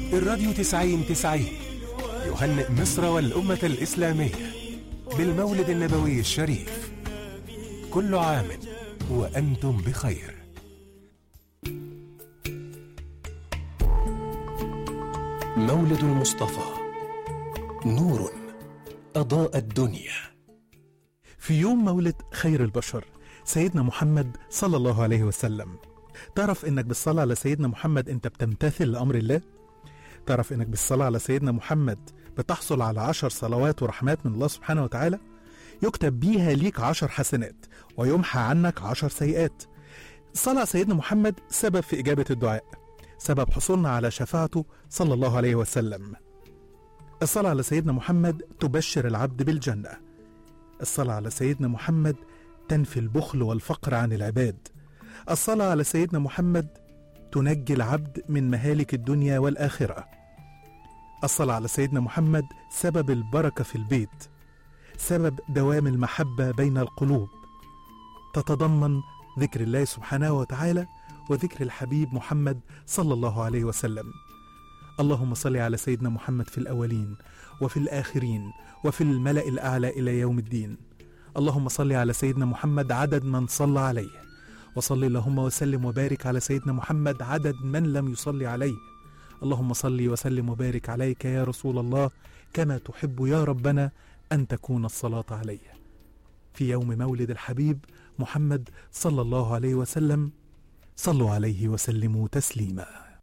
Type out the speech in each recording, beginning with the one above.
الراديو تسعين تسعين يهنئ مصر والأمة الإسلامية بالمولد النبوي الشريف كل عام وأنتم بخير مولد المصطفى نور أضاء الدنيا في يوم مولد خير البشر سيدنا محمد صلى الله عليه وسلم تعرف انك بالصلاة على سيدنا محمد انت بتمتثل لأمر الله تعرف انك بالصلاة على سيدنا محمد بتحصل على عشر صلوات ورحمات من الله سبحانه وتعالى يكتب بيها ليك عشر حسنات ويمحى عنك عشر سيئات الصلاة على سيدنا محمد سبب في إجابة الدعاء سبب حصولنا على شفاعته صلى الله عليه وسلم الصلاة على سيدنا محمد تبشر العبد بالجنة الصلاة على سيدنا محمد تنفي البخل والفقر عن العباد الصلاة على سيدنا محمد تنجي العبد من مهالك الدنيا والآخرة الصلاة على سيدنا محمد سبب البركة في البيت سبب دوام المحبة بين القلوب تتضمن ذكر الله سبحانه وتعالى وذكر الحبيب محمد صلى الله عليه وسلم اللهم صل على سيدنا محمد في الأولين وفي الآخرين وفي الملأ الأعلى إلى يوم الدين اللهم صل على سيدنا محمد عدد من صلى عليه وصل اللهم وسلم وبارك على سيدنا محمد عدد من لم يصلي عليه اللهم صل وسلم وبارك عليك يا رسول الله كما تحب يا ربنا أن تكون الصلاة عليه في يوم مولد الحبيب محمد صلى الله عليه وسلم صلوا عليه وسلموا تسليما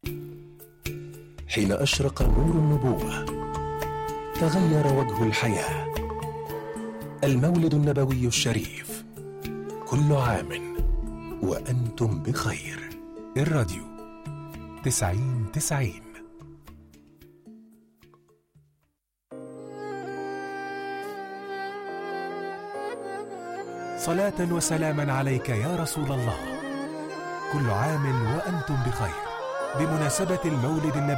حين أشرق نور النبوة تغير وجه الحياة المولد النبوي الشريف كل عام وأنتم بخير الراديو تسعين تسعين صلاة وسلاما عليك يا رسول الله كل عام وأنتم بخير بمناسبة المولد النبوي